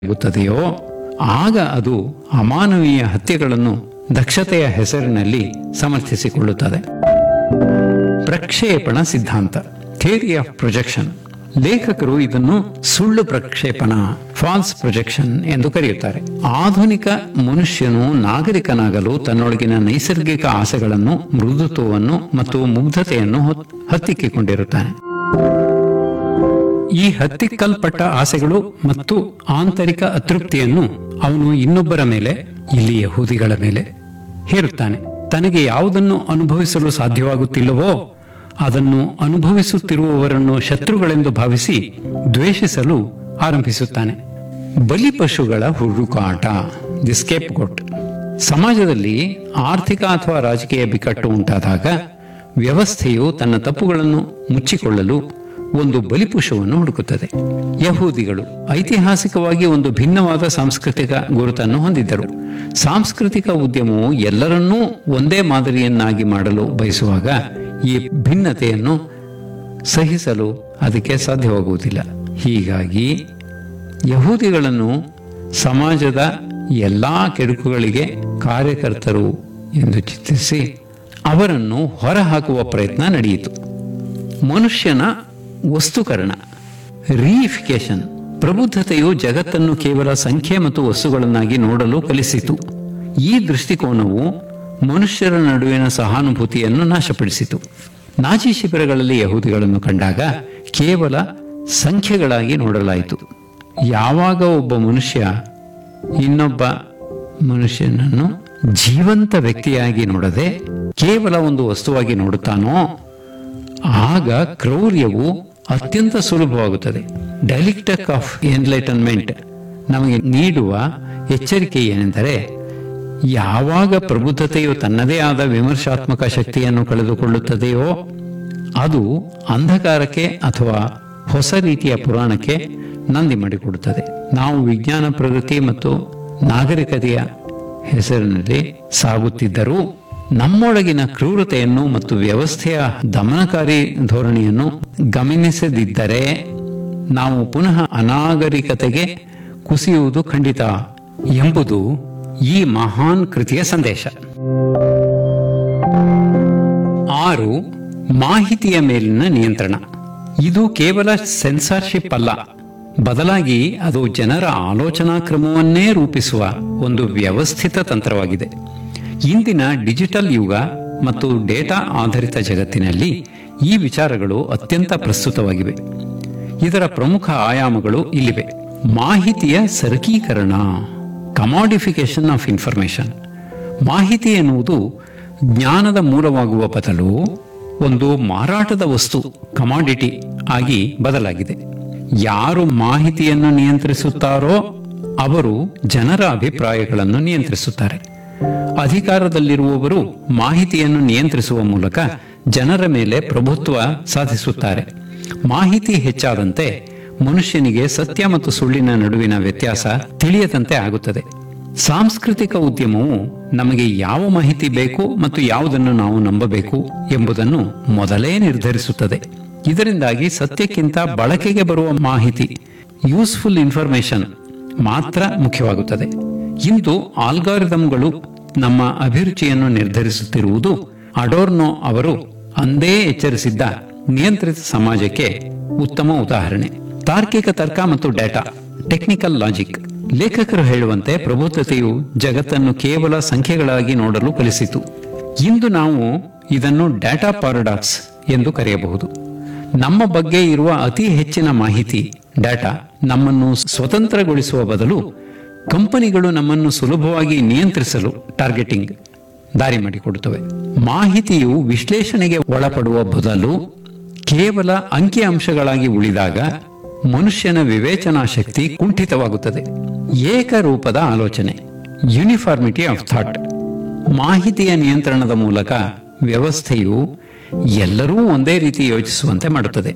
ಆಗುತ್ತದೆಯೋ ಆಗ ಅದು ಅಮಾನವೀಯ ಹತ್ಯೆಗಳನ್ನು ದಕ್ಷತೆಯ ಹೆಸರಿನಲ್ಲಿ ಸಮರ್ಥಿಸಿಕೊಳ್ಳುತ್ತದೆ ಪ್ರಕ್ಷೇಪಣ ಸಿದ್ಧಾಂತ ಥಿಯರಿ ಆಫ್ ಪ್ರೊಜೆಕ್ಷನ್ ಲೇಖಕರು ಇದನ್ನು ಸುಳ್ಳು ಪ್ರಕ್ಷೇಪಣ ಫಾಲ್ಸ್ ಪ್ರೊಜೆಕ್ಷನ್ ಎಂದು ಕರೆಯುತ್ತಾರೆ ಆಧುನಿಕ ಮನುಷ್ಯನು ನಾಗರಿಕನಾಗಲು ತನ್ನೊಳಗಿನ ನೈಸರ್ಗಿಕ ಆಸೆಗಳನ್ನು ಮೃದುತ್ವವನ್ನು ಮತ್ತು ಮುಗ್ಧತೆಯನ್ನು ಹೊತ್- ಹತ್ತಿಕ್ಕಿಕೊಂಡಿರುತ್ತಾನೆ ಈ ಹತ್ತಿಕ್ಕಲ್ಪಟ್ಟ ಆಸೆಗಳು ಮತ್ತು ಆಂತರಿಕ ಅತೃಪ್ತಿಯನ್ನು ಅವನು ಇನ್ನೊಬ್ಬರ ಮೇಲೆ ಇಲ್ಲಿ ಯಹೂದಿಗಳ ಮೇಲೆ ಹೇರುತ್ತಾನೆ ತನಗೆ ಯಾವುದನ್ನು ಅನುಭವಿಸಲು ಸಾಧ್ಯವಾಗುತ್ತಿಲ್ಲವೋ ಅದನ್ನು ಅನುಭವಿಸುತ್ತಿರುವವರನ್ನು ಶತ್ರುಗಳೆಂದು ಭಾವಿಸಿ ದ್ವೇಷಿಸಲು ಆರಂಭಿಸುತ್ತಾನೆ ಬಲಿಪಶುಗಳ ಹುಡುಕಾಟ ದಿ ಸ್ಕೇಪ್ ಗೋಟ್ ಸಮಾಜದಲ್ಲಿ ಆರ್ಥಿಕ ಅಥವಾ ರಾಜಕೀಯ ಬಿಕ್ಕಟ್ಟು ಉಂಟಾದಾಗ ವ್ಯವಸ್ಥೆಯು ತನ್ನ ತಪ್ಪುಗಳನ್ನು ಮುಚ್ಚಿಕೊಳ್ಳಲು ಒಂದು ಬಲಿಪುಷವನ್ನು ಹುಡುಕುತ್ತದೆ ಯಹೂದಿಗಳು ಐತಿಹಾಸಿಕವಾಗಿ ಒಂದು ಭಿನ್ನವಾದ ಸಾಂಸ್ಕೃತಿಕ ಗುರುತನ್ನು ಹೊಂದಿದ್ದರು ಸಾಂಸ್ಕೃತಿಕ ಉದ್ಯಮವು ಎಲ್ಲರನ್ನೂ ಒಂದೇ ಮಾದರಿಯನ್ನಾಗಿ ಮಾಡಲು ಬಯಸುವಾಗ ಈ ಭಿನ್ನತೆಯನ್ನು ಸಹಿಸಲು ಅದಕ್ಕೆ ಸಾಧ್ಯವಾಗುವುದಿಲ್ಲ ಹೀಗಾಗಿ ಯಹೂದಿಗಳನ್ನು ಸಮಾಜದ ಎಲ್ಲಾ ಕೆಡುಕುಗಳಿಗೆ ಕಾರ್ಯಕರ್ತರು ಎಂದು ಚಿತ್ರಿಸಿ ಅವರನ್ನು ಹೊರಹಾಕುವ ಪ್ರಯತ್ನ ನಡೆಯಿತು ಮನುಷ್ಯನ ವಸ್ತುಕರಣ ರೀಫಿಕೇಶನ್ ಪ್ರಬುದ್ಧತೆಯು ಜಗತ್ತನ್ನು ಕೇವಲ ಸಂಖ್ಯೆ ಮತ್ತು ವಸ್ತುಗಳನ್ನಾಗಿ ನೋಡಲು ಕಲಿಸಿತು ಈ ದೃಷ್ಟಿಕೋನವು ಮನುಷ್ಯರ ನಡುವಿನ ಸಹಾನುಭೂತಿಯನ್ನು ನಾಶಪಡಿಸಿತು ನಾಜಿ ಶಿಬಿರಗಳಲ್ಲಿ ಯಹೂದಿಗಳನ್ನು ಕಂಡಾಗ ಕೇವಲ ಸಂಖ್ಯೆಗಳಾಗಿ ನೋಡಲಾಯಿತು ಯಾವಾಗ ಒಬ್ಬ ಮನುಷ್ಯ ಇನ್ನೊಬ್ಬ ಮನುಷ್ಯನನ್ನು ಜೀವಂತ ವ್ಯಕ್ತಿಯಾಗಿ ನೋಡದೆ ಕೇವಲ ಒಂದು ವಸ್ತುವಾಗಿ ನೋಡುತ್ತಾನೋ ಆಗ ಕ್ರೌರ್ಯವು ಅತ್ಯಂತ ಸುಲಭವಾಗುತ್ತದೆ ಡೈಲಿಕ್ಟಕ್ ಆಫ್ ಎನ್ಲೈಟನ್ಮೆಂಟ್ ನಮಗೆ ನೀಡುವ ಎಚ್ಚರಿಕೆ ಏನೆಂದರೆ ಯಾವಾಗ ಪ್ರಬುದ್ಧತೆಯು ತನ್ನದೇ ಆದ ವಿಮರ್ಶಾತ್ಮಕ ಶಕ್ತಿಯನ್ನು ಕಳೆದುಕೊಳ್ಳುತ್ತದೆಯೋ ಅದು ಅಂಧಕಾರಕ್ಕೆ ಅಥವಾ ಹೊಸ ರೀತಿಯ ಪುರಾಣಕ್ಕೆ ನಂದಿ ಮಾಡಿಕೊಡುತ್ತದೆ ನಾವು ವಿಜ್ಞಾನ ಪ್ರಗತಿ ಮತ್ತು ನಾಗರಿಕತೆಯ ಹೆಸರಿನಲ್ಲಿ ಸಾಗುತ್ತಿದ್ದರೂ ನಮ್ಮೊಳಗಿನ ಕ್ರೂರತೆಯನ್ನು ಮತ್ತು ವ್ಯವಸ್ಥೆಯ ದಮನಕಾರಿ ಧೋರಣೆಯನ್ನು ಗಮನಿಸದಿದ್ದರೆ ನಾವು ಪುನಃ ಅನಾಗರಿಕತೆಗೆ ಕುಸಿಯುವುದು ಖಂಡಿತ ಎಂಬುದು ಈ ಮಹಾನ್ ಕೃತಿಯ ಸಂದೇಶ ಆರು ಮಾಹಿತಿಯ ಮೇಲಿನ ನಿಯಂತ್ರಣ ಇದು ಕೇವಲ ಸೆನ್ಸಾರ್ಶಿಪ್ ಅಲ್ಲ ಬದಲಾಗಿ ಅದು ಜನರ ಆಲೋಚನಾ ಕ್ರಮವನ್ನೇ ರೂಪಿಸುವ ಒಂದು ವ್ಯವಸ್ಥಿತ ತಂತ್ರವಾಗಿದೆ ಇಂದಿನ ಡಿಜಿಟಲ್ ಯುಗ ಮತ್ತು ಡೇಟಾ ಆಧಾರಿತ ಜಗತ್ತಿನಲ್ಲಿ ಈ ವಿಚಾರಗಳು ಅತ್ಯಂತ ಪ್ರಸ್ತುತವಾಗಿವೆ ಇದರ ಪ್ರಮುಖ ಆಯಾಮಗಳು ಇಲ್ಲಿವೆ ಮಾಹಿತಿಯ ಸರಕೀಕರಣ ಕಮಾಡಿಫಿಕೇಶನ್ ಆಫ್ ಇನ್ಫಾರ್ಮೇಶನ್ ಮಾಹಿತಿ ಎನ್ನುವುದು ಜ್ಞಾನದ ಮೂಲವಾಗುವ ಬದಲು ಒಂದು ಮಾರಾಟದ ವಸ್ತು ಕಮಾಡಿಟಿ ಆಗಿ ಬದಲಾಗಿದೆ ಯಾರು ಮಾಹಿತಿಯನ್ನು ನಿಯಂತ್ರಿಸುತ್ತಾರೋ ಅವರು ಜನರ ಅಭಿಪ್ರಾಯಗಳನ್ನು ನಿಯಂತ್ರಿಸುತ್ತಾರೆ ಅಧಿಕಾರದಲ್ಲಿರುವವರು ಮಾಹಿತಿಯನ್ನು ನಿಯಂತ್ರಿಸುವ ಮೂಲಕ ಜನರ ಮೇಲೆ ಪ್ರಭುತ್ವ ಸಾಧಿಸುತ್ತಾರೆ ಮಾಹಿತಿ ಹೆಚ್ಚಾದಂತೆ ಮನುಷ್ಯನಿಗೆ ಸತ್ಯ ಮತ್ತು ಸುಳ್ಳಿನ ನಡುವಿನ ವ್ಯತ್ಯಾಸ ತಿಳಿಯದಂತೆ ಆಗುತ್ತದೆ ಸಾಂಸ್ಕೃತಿಕ ಉದ್ಯಮವು ನಮಗೆ ಯಾವ ಮಾಹಿತಿ ಬೇಕು ಮತ್ತು ಯಾವುದನ್ನು ನಾವು ನಂಬಬೇಕು ಎಂಬುದನ್ನು ಮೊದಲೇ ನಿರ್ಧರಿಸುತ್ತದೆ ಇದರಿಂದಾಗಿ ಸತ್ಯಕ್ಕಿಂತ ಬಳಕೆಗೆ ಬರುವ ಮಾಹಿತಿ ಯೂಸ್ಫುಲ್ ಇನ್ಫಾರ್ಮೇಶನ್ ಮಾತ್ರ ಮುಖ್ಯವಾಗುತ್ತದೆ ಇಂದು ಆಲ್ಗಾರಿದಮ್ಗಳು ನಮ್ಮ ಅಭಿರುಚಿಯನ್ನು ನಿರ್ಧರಿಸುತ್ತಿರುವುದು ಅಡೋರ್ನೋ ಅವರು ಅಂದೇ ಎಚ್ಚರಿಸಿದ್ದ ನಿಯಂತ್ರಿತ ಸಮಾಜಕ್ಕೆ ಉತ್ತಮ ಉದಾಹರಣೆ ತಾರ್ಕಿಕ ತರ್ಕ ಮತ್ತು ಡೇಟಾ ಟೆಕ್ನಿಕಲ್ ಲಾಜಿಕ್ ಲೇಖಕರು ಹೇಳುವಂತೆ ಪ್ರಬುದ್ಧತೆಯು ಜಗತ್ತನ್ನು ಕೇವಲ ಸಂಖ್ಯೆಗಳಾಗಿ ನೋಡಲು ಕಲಿಸಿತು ಇಂದು ನಾವು ಇದನ್ನು ಡೇಟಾ ಪಾರಡಾಕ್ಸ್ ಎಂದು ಕರೆಯಬಹುದು ನಮ್ಮ ಬಗ್ಗೆ ಇರುವ ಅತಿ ಹೆಚ್ಚಿನ ಮಾಹಿತಿ ಡೇಟಾ ನಮ್ಮನ್ನು ಸ್ವತಂತ್ರಗೊಳಿಸುವ ಬದಲು ಕಂಪನಿಗಳು ನಮ್ಮನ್ನು ಸುಲಭವಾಗಿ ನಿಯಂತ್ರಿಸಲು ಟಾರ್ಗೆಟಿಂಗ್ ದಾರಿ ಮಾಡಿಕೊಡುತ್ತವೆ ಮಾಹಿತಿಯು ವಿಶ್ಲೇಷಣೆಗೆ ಒಳಪಡುವ ಬದಲು ಕೇವಲ ಅಂಕಿ ಅಂಶಗಳಾಗಿ ಉಳಿದಾಗ ಮನುಷ್ಯನ ವಿವೇಚನಾ ಶಕ್ತಿ ಕುಂಠಿತವಾಗುತ್ತದೆ ಏಕರೂಪದ ಆಲೋಚನೆ ಯೂನಿಫಾರ್ಮಿಟಿ ಆಫ್ ಥಾಟ್ ಮಾಹಿತಿಯ ನಿಯಂತ್ರಣದ ಮೂಲಕ ವ್ಯವಸ್ಥೆಯು ಎಲ್ಲರೂ ಒಂದೇ ರೀತಿ ಯೋಚಿಸುವಂತೆ ಮಾಡುತ್ತದೆ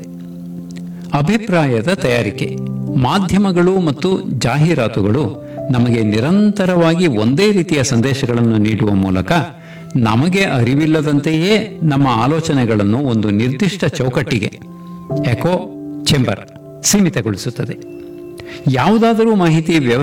ಅಭಿಪ್ರಾಯದ ತಯಾರಿಕೆ ಮಾಧ್ಯಮಗಳು ಮತ್ತು ಜಾಹೀರಾತುಗಳು ನಮಗೆ ನಿರಂತರವಾಗಿ ಒಂದೇ ರೀತಿಯ ಸಂದೇಶಗಳನ್ನು ನೀಡುವ ಮೂಲಕ ನಮಗೆ ಅರಿವಿಲ್ಲದಂತೆಯೇ ನಮ್ಮ ಆಲೋಚನೆಗಳನ್ನು ಒಂದು ನಿರ್ದಿಷ್ಟ ಚೌಕಟ್ಟಿಗೆ ಎಕೋ ಚೆಂಬರ್ ಸೀಮಿತಗೊಳಿಸುತ್ತದೆ ಯಾವುದಾದರೂ ಮಾಹಿತಿ ವ್ಯವಸ್ಥೆ